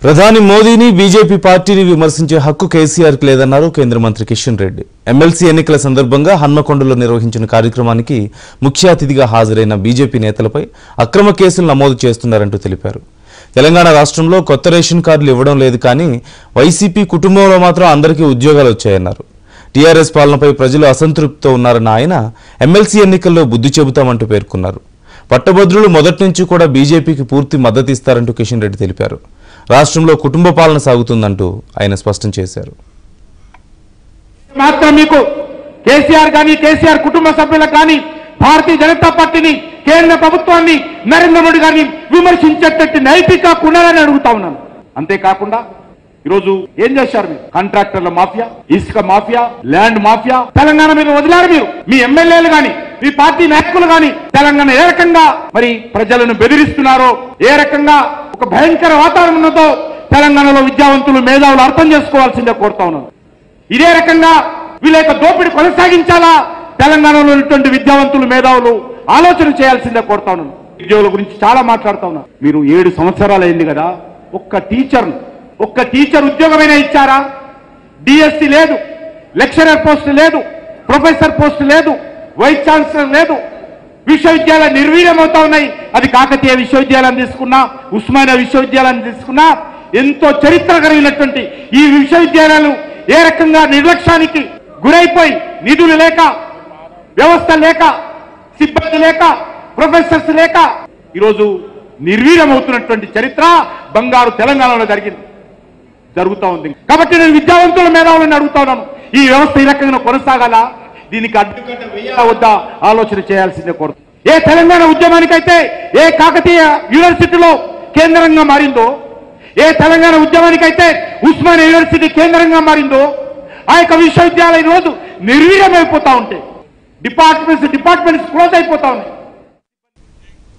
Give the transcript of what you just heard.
ప్రధాని మోదీని బీజేపీ పార్టీని విమర్శించే హక్కు కేసీఆర్కి లేదన్నారు కేంద్ర మంత్రి కిషన్ రెడ్డి ఎమ్మెల్సీ ఎన్నికల సందర్భంగా హన్మకొండలో నిర్వహించిన కార్యక్రమానికి ముఖ్య అతిథిగా హాజరైన బీజేపీ నేతలపై అక్రమ కేసులు నమోదు చేస్తున్నారంటూ తెలిపారు తెలంగాణ రాష్ట్రంలో కొత్త రేషన్ కార్డులు ఇవ్వడం లేదు కానీ వైసీపీ కుటుంబంలో మాత్రం అందరికీ ఉద్యోగాలు వచ్చాయన్నారు టీఆర్ఎస్ పాలనపై ప్రజలు అసంతృప్తితో ఉన్నారన్న ఆయన ఎమ్మెల్సీ ఎన్నికల్లో బుద్ధి చెబుతామంటూ పేర్కొన్నారు పట్టభద్రులు మొదటి నుంచి కూడా బీజేపీకి పూర్తి మద్దతు ఇస్తారంటూ కిషన్ రెడ్డి తెలిపారు రాష్ట్రంలో కుటుంబ పాలన సాగుతుందంటూ ఆయన స్పష్టం చేశారు మాత్రం మీకు కేసీఆర్ కానీ కేసీఆర్ కుటుంబ సభ్యులకు కానీ భారతీయ జనతా పార్టీని కేంద్ర ప్రభుత్వాన్ని నరేంద్ర మోడీ గారిని విమర్శించేటట్టు నైతిక ఉండాలని అడుగుతా ఉన్నాను అంతేకాకుండా ఈరోజు ఏం చేశారు మీరు కాంట్రాక్టర్ల మాఫియా ఇసుక మాఫియా ల్యాండ్ మాఫియా తెలంగాణ మీద వదిలారు మీరు మీ ఎమ్మెల్యేలు గాని మీ పార్టీ నాయకులు గాని తెలంగాణ ఏ రకంగా మరి ప్రజలను బెదిరిస్తున్నారో ఏ రకంగా ఒక భయంకర వాతావరణంతో తెలంగాణలో విద్యావంతులు మేధావులు అర్థం చేసుకోవాల్సిందే కోరుతా ఉన్నాను ఇదే రకంగా వీళ్ళ యొక్క దోపిడి కొనసాగించాలా తెలంగాణలో ఉన్నటువంటి విద్యావంతులు మేధావులు ఆలోచన చేయాల్సిందే కోరుతా ఉన్నాను ఉద్యోగుల గురించి చాలా మాట్లాడుతా ఉన్నారు మీరు ఏడు సంవత్సరాలు అయింది కదా ఒక్క టీచర్ ఒక్క టీచర్ ఉద్యోగమైనా ఇచ్చారా డిఎస్సి లేదు లెక్చరర్ పోస్ట్ లేదు ప్రొఫెసర్ పోస్ట్ లేదు వైస్ ఛాన్సలర్ లేదు విశ్వవిద్యాలయాలు నిర్వీర్యమవుతా ఉన్నాయి అది కాకతీయ విశ్వవిద్యాలయం తీసుకున్నా ఉస్మానియా విశ్వవిద్యాలయం తీసుకున్నా ఎంతో చరిత్ర కలిగినటువంటి ఈ విశ్వవిద్యాలయాలు ఏ రకంగా నిర్లక్ష్యానికి గురైపోయి నిధులు లేక వ్యవస్థ లేక సిబ్బంది లేక ప్రొఫెసర్స్ లేక ఈరోజు నిర్వీర్యమవుతున్నటువంటి చరిత్ర బంగారు తెలంగాణలో జరిగింది జరుగుతా ఉంది కాబట్టి నేను విద్యావంతుల మేధావులను అడుగుతా ఉన్నాను ఈ వ్యవస్థ ఈ రకంగా కొనసాగాల దీనికి అడ్డుకట్ట వేయాలా వద్దా ఆలోచన చేయాల్సిందే కోరుతూ ఏ తెలంగాణ ఉద్యమానికైతే ఏ కాకతీయ యూనివర్సిటీలో కేంద్రంగా మారిందో ఏ తెలంగాణ ఉద్యమానికైతే ఉస్మానియా యూనివర్సిటీ కేంద్రంగా మారిందో ఆ యొక్క విశ్వవిద్యాలయం రోజు నిర్వీర్యమైపోతా ఉంటే డిపార్ట్మెంట్స్ డిపార్ట్మెంట్స్ క్లోజ్ అయిపోతా ఉన్నాయి